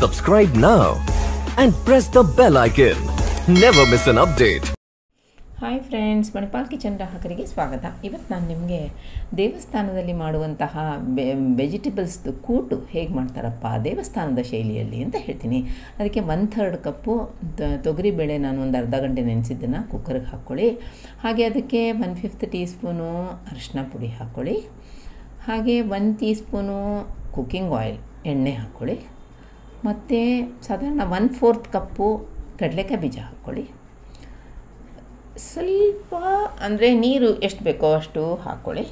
Subscribe now and press the bell icon. Never miss an update. Hi friends Manipal kitchen ಗ್ರಾಹಕರಿಗೆ ಸ್ವಾಗತ ಇವತ್ತು ನಾನು ನಿಮಗೆ ದೇವಸ್ಥಾನದಲ್ಲಿ ಮಾಡುವಂತಹ ಬೆ ವೆಜಿಟೇಬಲ್ಸ್ದು ಕೂಟು ಹೇಗೆ ಮಾಡ್ತಾರಪ್ಪ ದೇವಸ್ಥಾನದ ಶೈಲಿಯಲ್ಲಿ ಅಂತ ಹೇಳ್ತೀನಿ ಅದಕ್ಕೆ ಒನ್ ಥರ್ಡ್ ಕಪ್ಪು ತ- ತೊಗರಿಬೇಳೆ ನಾನು ಒಂದು ಅರ್ಧ ಗಂಟೆ ನೆನೆಸಿದ್ದನ್ನು ಕುಕ್ಕರ್ಗೆ ಹಾಕ್ಕೊಳ್ಳಿ ಹಾಗೆ ಅದಕ್ಕೆ ಒನ್ ಫಿಫ್ತ್ ಟೀ ಸ್ಪೂನು ಅರಿಶಿನ ಪುಡಿ ಹಾಕ್ಕೊಳ್ಳಿ ಹಾಗೆ one teaspoon cooking oil ಎಣ್ಣೆ ಹಾಕ್ಕೊಳ್ಳಿ ಮತ್ತು ಸಾಧಾರಣ ಒನ್ ಫೋರ್ತ್ ಕಪ್ಪು ಕಡಲೆಕಾಯಿ ಬೀಜ ಹಾಕ್ಕೊಳ್ಳಿ ಸ್ವಲ್ಪ ಅಂದರೆ ನೀರು ಎಷ್ಟು ಬೇಕೋ ಅಷ್ಟು ಹಾಕ್ಕೊಳ್ಳಿ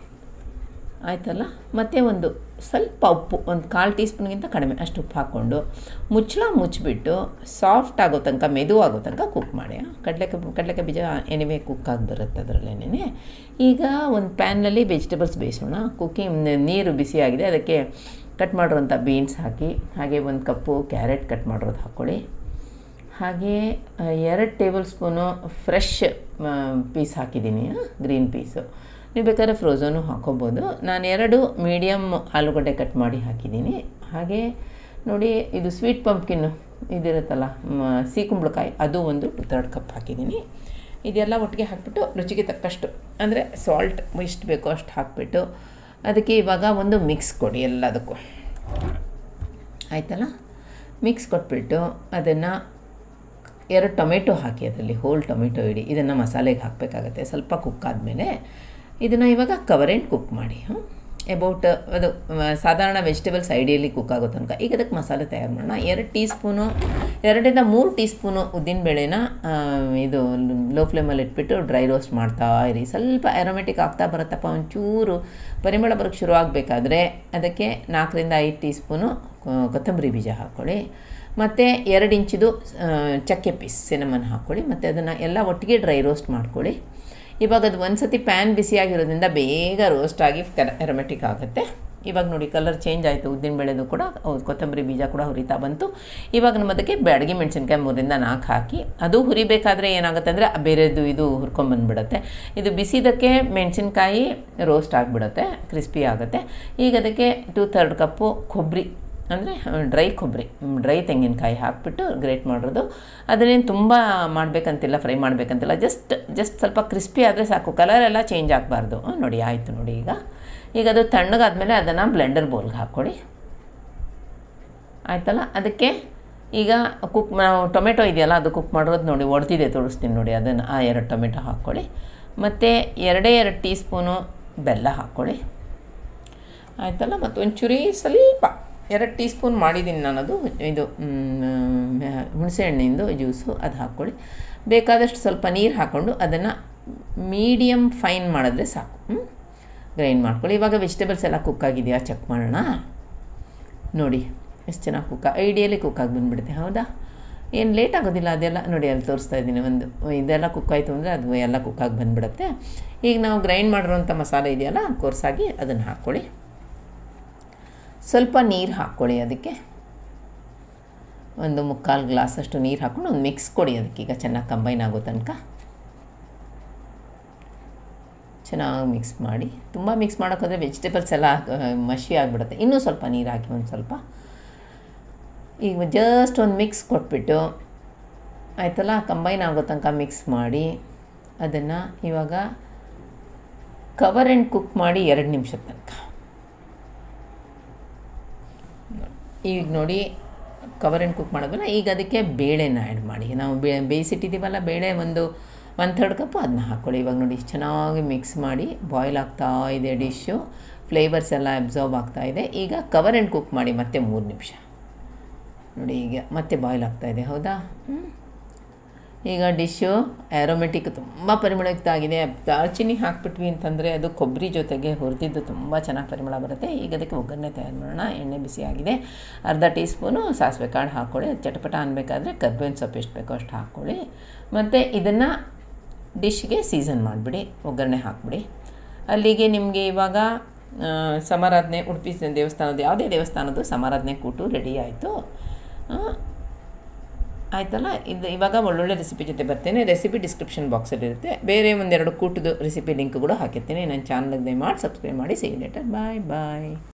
ಆಯ್ತಲ್ಲ ಮತ್ತು ಒಂದು ಸ್ವಲ್ಪ ಉಪ್ಪು ಒಂದು ಕಾಲು ಟೀ ಸ್ಪೂನ್ಗಿಂತ ಕಡಿಮೆ ಅಷ್ಟು ಉಪ್ಪು ಹಾಕ್ಕೊಂಡು ಮುಚ್ಚಳ ಮುಚ್ಚಿಬಿಟ್ಟು ಸಾಫ್ಟ್ ಆಗೋ ತನಕ ಮೆದು ಆಗೋ ತನಕ ಕುಕ್ ಮಾಡಿ ಕಡಲೆಕಾಯಿ ಕಡಲೆಕಾಯಿ ಬೀಜ ಎನಿವೆ ಕುಕ್ ಆಗಿ ಬರುತ್ತೆ ಅದರಲ್ಲೇನೆ ಈಗ ಒಂದು ಪ್ಯಾನ್ನಲ್ಲಿ ವೆಜಿಟೇಬಲ್ಸ್ ಬೇಯಿಸೋಣ ಕುಕ್ಕಿಂಗ್ ನೀರು ಬಿಸಿಯಾಗಿದೆ ಅದಕ್ಕೆ ಕಟ್ ಮಾಡಿರೋಂಥ ಬೀನ್ಸ್ ಹಾಕಿ ಹಾಗೆ ಒಂದು ಕಪ್ಪು ಕ್ಯಾರೆಟ್ ಕಟ್ ಮಾಡಿರೋದು ಹಾಕ್ಕೊಳ್ಳಿ ಹಾಗೆ ಎರಡು ಟೇಬಲ್ ಸ್ಪೂನು ಫ್ರೆಶ್ ಪೀಸ್ ಹಾಕಿದ್ದೀನಿ ಗ್ರೀನ್ ಪೀಸು ನೀವು ಬೇಕಾದ್ರೆ ಫ್ರೋಝನು ಹಾಕೋಬೋದು ನಾನು ಎರಡು ಮೀಡಿಯಮ್ ಆಲೂಗಡ್ಡೆ ಕಟ್ ಮಾಡಿ ಹಾಕಿದ್ದೀನಿ ಹಾಗೆ ನೋಡಿ ಇದು ಸ್ವೀಟ್ ಪಂಪ್ಕಿನ್ನು ಇದಿರುತ್ತಲ್ಲ ಮ- ಸಿಹಿ ಕುಂಬಳಕಾಯಿ ಅದು ಒಂದು ಟು ತರ್ಡ್ ಕಪ್ ಹಾಕಿದ್ದೀನಿ ಇದೆಲ್ಲ ಒಟ್ಟಿಗೆ ಹಾಕ್ಬಿಟ್ಟು ರುಚಿಗೆ ತಕ್ಕಷ್ಟು ಅಂದರೆ ಸಾಲ್ಟ್ ಎಷ್ಟು ಬೇಕೋ ಅಷ್ಟು ಹಾಕ್ಬಿಟ್ಟು ಅದಕ್ಕೆ ಇವಾಗ ಒಂದು ಮಿಕ್ಸ್ ಕೊಡಿ ಎಲ್ಲದಕ್ಕೂ ಆಯ್ತಲ್ಲ ಮಿಕ್ಸ್ ಕೊಟ್ಬಿಟ್ಟು ಅದನ್ನು ಎರಡು ಟೊಮೆಟೊ ಹಾಕಿ ಅದರಲ್ಲಿ ಹೋಲ್ ಟೊಮೆಟೊ ಇಡಿ ಇದನ್ನು ಮಸಾಲೆಗೆ ಹಾಕಬೇಕಾಗತ್ತೆ ಸ್ವಲ್ಪ ಕುಕ್ ಆದಮೇಲೆ ಇದನ್ನು ಇವಾಗ ಕವರ್ ಆ್ಯಂಡ್ ಕುಕ್ ಮಾಡಿ ಅಬೌಟ್ ಅದು ಮ, ಸಾಧಾರಣ ವೆಜಿಟೇಬಲ್ಸ್ ಐಡಿಯಲಿ ಕುಕ್ ಆಗೋ ತನಕ ಈಗ ಅದಕ್ಕೆ ಮಸಾಲೆ ತಯಾರು ಮಾಡೋಣ ಎರಡು ಟೀ ಸ್ಪೂನು ಎರಡರಿಂದ ಮೂರು ಟೀ ಸ್ಪೂನು ಉದ್ದಿನಬೇಳೆನ ಇದು ಲೋ ಫ್ಲೇಮಲ್ಲಿ ಇಟ್ಬಿಟ್ಟು ಡ್ರೈ ರೋಸ್ಟ್ ಮಾಡ್ತಾ ಇರಿ ಸ್ವಲ್ಪ ಆ್ಯರೋಮೆಟಿಕ್ ಆಗ್ತಾ ಬರುತ್ತಪ್ಪ ಒಂಚೂರು ಪರಿಮಳ ಬರೋಕ್ಕೆ ಶುರು ಆಗಬೇಕಾದ್ರೆ ಅದಕ್ಕೆ ನಾಲ್ಕರಿಂದ ಐದು ಟೀ ಸ್ಪೂನು ಕೊ- ಕೊತ್ತಂಬರಿ ಬೀಜ ಹಾಕ್ಕೊಳ್ಳಿ ಮತ್ತು ಎರಡು ಇಂಚಿದು ಆ, ಚಕ್ಕೆ ಪೀಸ್ ಸಿನಮನ್ ಹಾಕ್ಕೊಳ್ಳಿ ಮತ್ತು ಅದನ್ನು ಎಲ್ಲ ಒಟ್ಟಿಗೆ ಡ್ರೈ ರೋಸ್ಟ್ ಮಾಡ್ಕೊಳ್ಳಿ ಇವಾಗ ಅದು ಒಂದು ಸತಿ ಪ್ಯಾನ್ ಬಿಸಿಯಾಗಿರೋದ್ರಿಂದ ಬೇಗ ರೋಸ್ಟ್ ಆಗಿ ಎರೋಮೆಟಿಕ್ ಆಗುತ್ತೆ ಇವಾಗ ನೋಡಿ ಕಲರ್ ಚೇಂಜ್ ಆಯಿತು ಉದ್ದಿನ ಬೇಳೆದು ಕೂಡ ಹೌದು, ಕೊತ್ತಂಬರಿ ಬೀಜ ಕೂಡ ಹುರಿತಾ ಬಂತು ಇವಾಗ ನಮ್ಮ ಅದಕ್ಕೆ ಬ್ಯಾಡಗಿ ಮೆಣಸಿನ್ಕಾಯಿ ಮೂರಿಂದ ನಾಲ್ಕು ಹಾಕಿ ಅದು ಹುರಿಬೇಕಾದ್ರೆ ಏನಾಗುತ್ತೆ ಅಂದರೆ ಬೇರೆದು ಇದು ಹುರ್ಕೊಂಬಂದ್ಬಿಡುತ್ತೆ ಇದು ಬಿಸಿದಕ್ಕೆ ಮೆಣಸಿನ್ಕಾಯಿ ರೋಸ್ಟ್ ಆಗಿಬಿಡುತ್ತೆ ಕ್ರಿಸ್ಪಿ ಆಗುತ್ತೆ ಈಗ ಅದಕ್ಕೆ ಟೂ ಥರ್ಡ್ ಕಪ್ಪು ಕೊಬ್ಬರಿ ಅಂದರೆ ಡ್ರೈ ಕೊಬ್ಬರಿ ಡ್ರೈ ತೆಂಗಿನಕಾಯಿ ಹಾಕ್ಬಿಟ್ಟು ಗ್ರೇಟ್ ಮಾಡಿರೋದು ಅದನ್ನೇನು ತುಂಬ ಮಾಡಬೇಕಂತಿಲ್ಲ ಫ್ರೈ ಮಾಡಬೇಕಂತಿಲ್ಲ ಜಸ್ಟ್ ಜಸ್ಟ್ ಸ್ವಲ್ಪ ಕ್ರಿಸ್ಪಿ ಆದರೆ ಸಾಕು ಕಲರ್ ಎಲ್ಲ ಚೇಂಜ್ ಆಗಬಾರ್ದು ನೋಡಿ ಆಯಿತು ನೋಡಿ ಈಗ ಈಗ ಅದು ತಣ್ಣಗಾದ್ಮೇಲೆ ಅದನ್ನು ಬ್ಲೆಂಡರ್ ಬೌಲ್ಗೆ ಹಾಕ್ಕೊಳ್ಳಿ ಆಯ್ತಲ್ಲ ಅದಕ್ಕೆ ಈಗ ಕುಕ್ ನಾವು ಟೊಮೆಟೊ ಇದೆಯಲ್ಲ ಅದು ಕುಕ್ ಮಾಡಿರೋದು ನೋಡಿ ಒಡೆದಿದೆ ತೋರಿಸ್ತೀನಿ ನೋಡಿ ಅದನ್ನು ಆ ಎರಡು ಟೊಮೆಟೊ ಹಾಕ್ಕೊಳ್ಳಿ ಮತ್ತು ಎರಡೇ ಎರಡು ಟೀ ಸ್ಪೂನು ಬೆಲ್ಲ ಹಾಕ್ಕೊಳ್ಳಿ ಆಯ್ತಲ್ಲ ಮತ್ತು ಒಂಚೂರಿ ಸ್ವಲ್ಪ ಎರಡು ಟೀ ಸ್ಪೂನ್ ಮಾಡಿದ್ದೀನಿ ನಾನದು ಇದು ಮ್, ಹುಣಸೆಹಣ್ಣಿಂದು ಜ್ಯೂಸು ಅದು ಹಾಕ್ಕೊಳ್ಳಿ ಬೇಕಾದಷ್ಟು ಸ್ವಲ್ಪ ನೀರು ಹಾಕ್ಕೊಂಡು ಅದನ್ನು ಮೀಡಿಯಮ್ ಫೈನ್ ಮಾಡಿದ್ರೆ ಸಾಕು ಗ್ರೈಂಡ್ ಮಾಡ್ಕೊಳ್ಳಿ ಇವಾಗ ವೆಜಿಟೇಬಲ್ಸ್ ಎಲ್ಲ ಕುಕ್ ಆಗಿದೆಯಾ ಚೆಕ್ ಮಾಡೋಣ ನೋಡಿ ಎಷ್ಟು ಚೆನ್ನಾಗಿ ಕುಕ್ ಐಡಿಯಲಿ ಕುಕ್ ಆಗಿ ಬಂದುಬಿಡುತ್ತೆ ಹೌದಾ ಏನು ಲೇಟ್ ಆಗೋದಿಲ್ಲ ಅದೆಲ್ಲ ನೋಡಿ ಅಲ್ಲಿ ತೋರಿಸ್ತಾ ಇದ್ದೀನಿ ಒಂದು ಇದೆಲ್ಲ ಕುಕ್ ಆಯಿತು ಅಂದರೆ ಅದು ಎಲ್ಲ ಕುಕ್ ಆಗಿ ಬಂದುಬಿಡುತ್ತೆ ಈಗ ನಾವು ಗ್ರೈಂಡ್ ಮಾಡಿರೋಂಥ ಮಸಾಲೆ ಇದೆಯಲ್ಲ ಕೋರ್ಸಾಗಿ ಅದನ್ನು ಹಾಕ್ಕೊಳ್ಳಿ ಸ್ವಲ್ಪ ನೀರು ಹಾಕ್ಕೊಳ್ಳಿ ಅದಕ್ಕೆ ಒಂದು ಮುಕ್ಕಾಲು ಗ್ಲಾಸಷ್ಟು ನೀರು ಹಾಕ್ಕೊಂಡು ಒಂದು ಮಿಕ್ಸ್ ಕೊಡಿ ಅದಕ್ಕೆ ಈಗ ಚೆನ್ನಾಗಿ ಕಂಬೈನ್ ಆಗೋ ತನಕ ಚೆನ್ನಾಗಿ ಮಿಕ್ಸ್ ಮಾಡಿ ತುಂಬ ಮಿಕ್ಸ್ ಮಾಡೋಕ್ಕೋದ್ರೆ ವೆಜಿಟೇಬಲ್ಸ್ ಎಲ್ಲ ಆ, ಮಷಿ ಆಗಿಬಿಡುತ್ತೆ ಇನ್ನೂ ಸ್ವಲ್ಪ ನೀರು ಹಾಕಿ ಒಂದು ಸ್ವಲ್ಪ ಈಗ ಜಸ್ಟ್ ಒಂದು ಮಿಕ್ಸ್ ಕೊಟ್ಬಿಟ್ಟು ಆಯ್ತಲ್ಲ ಕಂಬೈನ್ ಆಗೋ ತನಕ ಮಿಕ್ಸ್ ಮಾಡಿ ಅದನ್ನು ಇವಾಗ ಕವರ್ ಆ್ಯಂಡ್ ಕುಕ್ ಮಾಡಿ ಎರಡು ನಿಮಿಷದ ತನಕ ಈಗ ನೋಡಿ ಕವರ್ ಆ್ಯಂಡ್ ಕುಕ್ ಮಾಡೋದಲ್ಲ ಈಗ ಅದಕ್ಕೆ ಬೇಳೆನ ಆ್ಯಡ್ ಮಾಡಿ ನಾವು ಬೇ ಬೇಯಿಸಿಟ್ಟಿದ್ದೀವಲ್ಲ ಬೇಳೆ ಒಂದು ಒನ್ ಥರ್ಡ್ ಕಪ್ಪು ಅದನ್ನ ಹಾಕ್ಕೊಳ್ಳಿ ಇವಾಗ ನೋಡಿ ಇಷ್ಟ್ ಚೆನ್ನಾಗಿ ಮಿಕ್ಸ್ ಮಾಡಿ ಬಾಯ್ಲ್ ಆಗ್ತಾ ಇದೆ ಡಿಶ್ಶು ಫ್ಲೇವರ್ಸ್ ಎಲ್ಲ ಅಬ್ಸಾರ್ಬ್ ಆಗ್ತಾ ಇದೆ ಈಗ ಕವರ್ ಆ್ಯಂಡ್ ಕುಕ್ ಮಾಡಿ ಮತ್ತೆ ಮೂರು ನಿಮಿಷ ನೋಡಿ ಈಗ ಮತ್ತೆ ಬಾಯ್ಲ್ ಆಗ್ತಾ ಇದೆ ಹೌದಾ ಹ್ಮ್. ಈಗ ಡಿಶ್ಶು ಆ್ಯರೋಮೆಟಿಕ್ ತುಂಬ ಪರಿಮಳಯುಕ್ತ ಆಗಿದೆ ದಾಲ್ಚಿನ್ನಿ ಹಾಕ್ಬಿಟ್ವಿ ಅಂತಂದರೆ ಅದು ಕೊಬ್ಬರಿ ಜೊತೆಗೆ ಹುರಿದಿದ್ದು ತುಂಬ ಚೆನ್ನಾಗಿ ಪರಿಮಳ ಬರುತ್ತೆ ಈಗ ಅದಕ್ಕೆ ಒಗ್ಗರಣೆ ತಯಾರು ಮಾಡೋಣ ಎಣ್ಣೆ ಬಿಸಿ ಆಗಿದೆ ಅರ್ಧ ಟೀ ಸ್ಪೂನು ಸಾಸಿವೆ ಕಾಳು ಹಾಕ್ಕೊಳ್ಳಿ ಅದು ಚಟಪಟ ಅನ್ಬೇಕಾದ್ರೆ ಕರ್ಬೇವಿನ ಸೊಪ್ಪು ಎಷ್ಟು ಬೇಕೋ ಅಷ್ಟು ಹಾಕ್ಕೊಳ್ಳಿ ಮತ್ತು ಇದನ್ನು ಡಿಶ್ಗೆ ಸೀಸನ್ ಮಾಡಿಬಿಡಿ ಒಗ್ಗರಣೆ ಹಾಕ್ಬಿಡಿ ಅಲ್ಲಿಗೆ ನಿಮಗೆ ಇವಾಗ ಆ, ಸಮಾರಾಧನೆ ಉಡುಪಿ ದೇವಸ್ಥಾನದ ಯಾವುದೇ ದೇವಸ್ಥಾನದ್ದು ಸಮಾರಾಧನೆ ಕೂಟು ರೆಡಿ ಆಯಿತು ಆಯ್ತಲ್ಲ ಇದು ಇವಾಗ ಒಳ್ಳೊಳ್ಳೆ ರೆಸಿಪಿ ಜೊತೆ ಬರ್ತೇನೆ ರೆಸಿಪಿ ಡಿಸ್ಕ್ರಿಪ್ಷನ್ ಬಾಕ್ಸಲ್ಲಿ ಇರುತ್ತೆ ಬೇರೆ ಒಂದೆರಡು ಕೂಟದ ರೆಸಿಪಿ ಲಿಂಕ್ ಕೂಡ ಹಾಕಿರ್ತೀನಿ ನನ್ನ ಚಾನಲ್ಗೆ ಮಾಡಿ ಸಬ್ಸ್ಕ್ರೈಬ್ ಮಾಡಿ ಸಿ ಲೇಟರ್ ಬಾಯ್ ಬಾಯ್